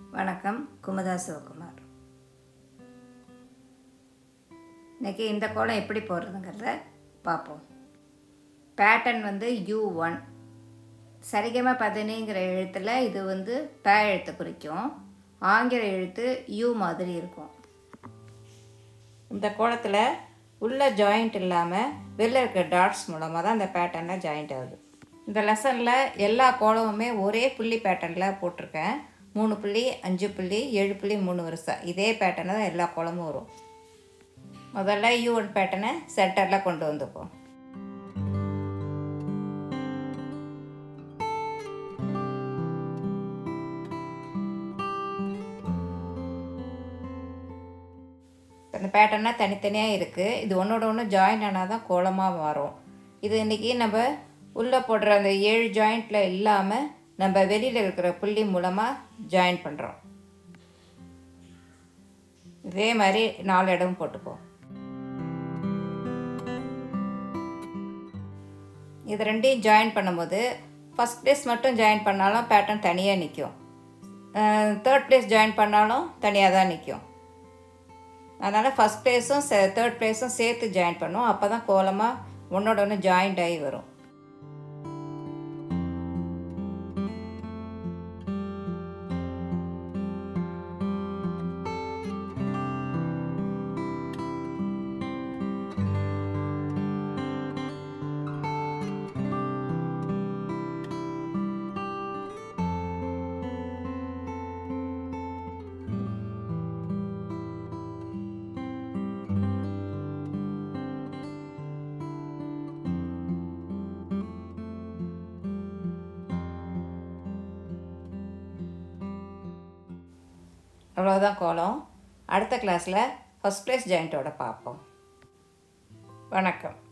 வணக்கம் குமுதா சிவகுமார் இன்றைக்கி இந்த கோலம் எப்படி போடுறதுங்கிறத பார்ப்போம் பேட்டர்ன் வந்து யூ ஒன் சரிகம பதினிங்கிற எழுத்தில் இது வந்து ப எழுத்தை குறிக்கும் ஆங்கில எழுத்து யூ மாதிரி இருக்கும் இந்த கோலத்தில் உள்ள ஜாயிண்ட் இல்லாமல் வெளில இருக்க டாட்ஸ் மூலமாக தான் இந்த பேட்டர்னில் ஜாயிண்ட் ஆகுது இந்த லெசனில் எல்லா கோலமுமே ஒரே புள்ளி பேட்டர்னில் போட்டிருக்கேன் மூணு புள்ளி அஞ்சு புள்ளி ஏழு புள்ளி மூணு வருஷம் இதே பேட்டர்னில் தான் எல்லா கோலமும் வரும் முதல்ல யூ ஒன் பேட்டர்னை சென்டரில் கொண்டு வந்துப்போம் இந்த பேட்டர்னாக தனித்தனியாக இருக்குது இது ஒன்றோட ஒன்று ஜாயின் ஆனால் தான் கோலமாக வரும் இது இன்றைக்கி நம்ம உள்ளே போடுற அந்த ஏழு ஜாயிண்ட்டில் இல்லாமல் நம்ம வெளியில் இருக்கிற புள்ளி மூலமாக ஜாயின் பண்ணுறோம் இதே மாதிரி நாலு இடம் போட்டுப்போம் இது ரெண்டையும் ஜாயின் பண்ணும்போது ஃபஸ்ட் ப்ளேஸ் மட்டும் ஜாயின் பண்ணாலும் பேட்டர்ன் தனியாக நிற்கும் தேர்ட் ப்ளேஸ் ஜாயின் பண்ணாலும் தனியாக தான் நிற்கும் அதனால் ஃபஸ்ட் ப்ளேஸும் தேர்ட் ப்ளேஸும் சேர்த்து ஜாயின் பண்ணுவோம் அப்போ தான் கோலமாக ஒன்றோட ஒன்று ஜாயிண்ட் ஆகி வரும் அவ்வளோதான் கோலம் அடுத்த கிளாஸில் ஃபஸ்ட் ப்ளேஸ் ஜாயிண்ட்டோட பார்ப்போம் வணக்கம்